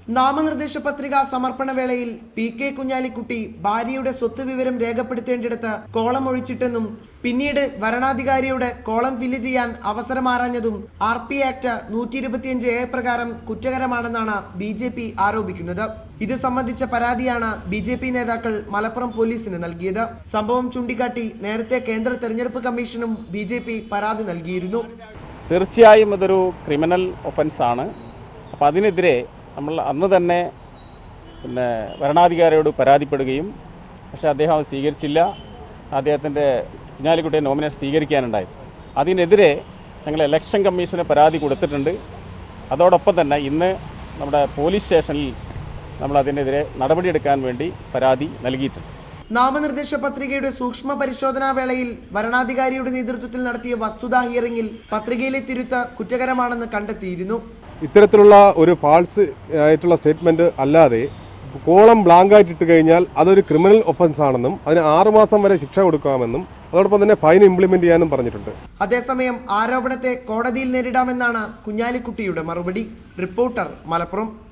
നാമനിർദ്ദേശ പത്രിക സമർപ്പണ വേളയിൽ പി കെ കുഞ്ഞാലിക്കുട്ടി ഭാര്യയുടെ സ്വത്ത് വിവരം രേഖപ്പെടുത്തേണ്ടിടത്ത് കോളം ഒഴിച്ചിട്ടെന്നും പിന്നീട് വരണാധികാരിയോട് കോളം ഫില്ല് ചെയ്യാൻ അവസരമാറാഞ്ഞതും ആർ പി ആക്ട് നൂറ്റി ഇരുപത്തിയഞ്ച് എ പ്രകാരം കുറ്റകരമാണെന്നാണ് ബി ജെ പി ആരോപിക്കുന്നത് ഇത് സംബന്ധിച്ച പരാതിയാണ് ബി ജെ പി നേതാക്കൾ മലപ്പുറം പോലീസിന് നൽകിയത് സംഭവം ചൂണ്ടിക്കാട്ടി നേരത്തെ കേന്ദ്ര തെരഞ്ഞെടുപ്പ് കമ്മീഷനും ബി ജെ പി പരാതി നൽകിയിരുന്നു തീർച്ചയായും ഇതൊരു ക്രിമിനൽ ഒഫൻസാണ് അപ്പോൾ അതിനെതിരെ നമ്മൾ അന്ന് തന്നെ പിന്നെ ഭരണാധികാരിയോട് പരാതിപ്പെടുകയും പക്ഷേ അദ്ദേഹം അത് സ്വീകരിച്ചില്ല അദ്ദേഹത്തിൻ്റെ കുഞ്ഞാലിക്കുട്ടിയെ നോമിനേഷൻ സ്വീകരിക്കാനുണ്ടായി അതിനെതിരെ ഞങ്ങൾ ഇലക്ഷൻ കമ്മീഷന് പരാതി കൊടുത്തിട്ടുണ്ട് അതോടൊപ്പം തന്നെ ഇന്ന് നമ്മുടെ പോലീസ് സ്റ്റേഷനിൽ നമ്മൾ അതിനെതിരെ നടപടിയെടുക്കാൻ വേണ്ടി പരാതി നൽകിയിട്ടുണ്ട് നാമനിർദ്ദേശ പത്രികയുടെ സൂക്ഷ്മ പരിശോധനാ വേളയിൽ വരണാധികാരിയുടെ നേതൃത്വത്തിൽ നടത്തിയ വസ്തുതാ ഹിയറിംഗിൽ പത്രികയിലെ തിരുത്ത് കുറ്റകരമാണെന്ന് കണ്ടെത്തിയിരുന്നു ഇത്തരത്തിലുള്ള ഒരു ഫാൾസ് ആയിട്ടുള്ള സ്റ്റേറ്റ്മെന്റ് അല്ലാതെ കോളം ബ്ലാങ്ക് ആയിട്ട് ഇട്ട് കഴിഞ്ഞാൽ അതൊരു ക്രിമിനൽ ഒഫൻസ് ആണെന്നും അതിന് ആറുമാസം വരെ ശിക്ഷ കൊടുക്കാമെന്നും അതോടൊപ്പം തന്നെ ഫൈൻ ഇംപ്ലിമെന്റ് ചെയ്യാനും പറഞ്ഞിട്ടുണ്ട് അതേസമയം ആരോപണത്തെ കോടതിയിൽ നേരിടാമെന്നാണ് കുഞ്ഞാലിക്കുട്ടിയുടെ മറുപടി റിപ്പോർട്ടർ മലപ്പുറം